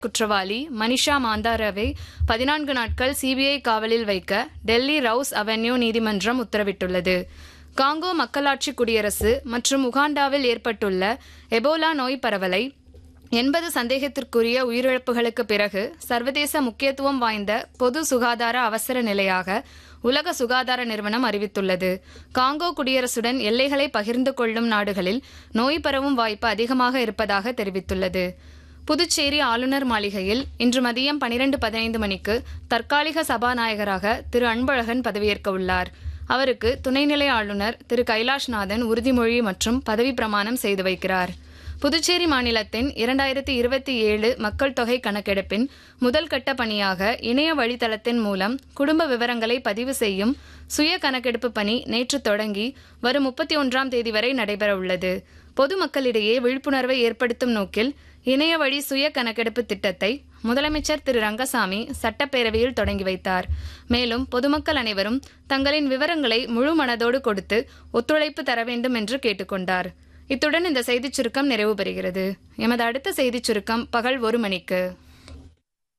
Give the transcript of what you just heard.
குற்றவாளி மனிஷா மாந்தாராவை பதினான்கு நாட்கள் சிபிஐ காவலில் வைக்க டெல்லி ரவுஸ் அவென்யூ நீதிமன்றம் உத்தரவிட்டுள்ளது காங்கோ மக்களாட்சி குடியரசு மற்றும் உகாண்டாவில் ஏற்பட்டுள்ள எபோலா நோய் பரவலை எண்பது சந்தேகத்திற்குரிய உயிரிழப்புகளுக்கு பிறகு சர்வதேச முக்கியத்துவம் வாய்ந்த பொது சுகாதார அவசர நிலையாக உலக சுகாதார நிறுவனம் அறிவித்துள்ளது காங்கோ குடியரசுடன் எல்லைகளை பகிர்ந்து கொள்ளும் நாடுகளில் நோய் பரவும் வாய்ப்பு அதிகமாக இருப்பதாக தெரிவித்துள்ளது புதுச்சேரி ஆளுநர் மாளிகையில் இன்று மதியம் பனிரெண்டு பதினைந்து மணிக்கு தற்காலிக சபாநாயகராக திரு அன்பழகன் பதவியேற்க உள்ளார் அவருக்கு துணைநிலை ஆளுநர் திரு கைலாஷ்நாதன் உறுதிமொழி மற்றும் பதவி பிரமாணம் செய்து வைக்கிறார் புதுச்சேரி மாநிலத்தின் இரண்டாயிரத்தி இருபத்தி ஏழு மக்கள் தொகை கணக்கெடுப்பின் முதல் கட்ட பணியாக இணைய வழித்தளத்தின் மூலம் குடும்ப விவரங்களை பதிவு செய்யும் சுய கணக்கெடுப்பு பணி நேற்று தொடங்கி வரும் முப்பத்தி ஒன்றாம் தேதி வரை நடைபெறவுள்ளது பொதுமக்களிடையே விழிப்புணர்வை ஏற்படுத்தும் நோக்கில் இணைய வழி சுய கணக்கெடுப்பு திட்டத்தை முதலமைச்சர் திரு ரங்கசாமி சட்டப்பேரவையில் தொடங்கி வைத்தார் மேலும் பொதுமக்கள் அனைவரும் தங்களின் விவரங்களை முழு மனதோடு கொடுத்து ஒத்துழைப்பு தர வேண்டும் என்று கேட்டுக்கொண்டார் இத்துடன் இந்த செய்திச் சுருக்கம் நிறைவு பெறுகிறது எமது அடுத்த செய்திச் சுருக்கம் பகல் ஒரு மணிக்கு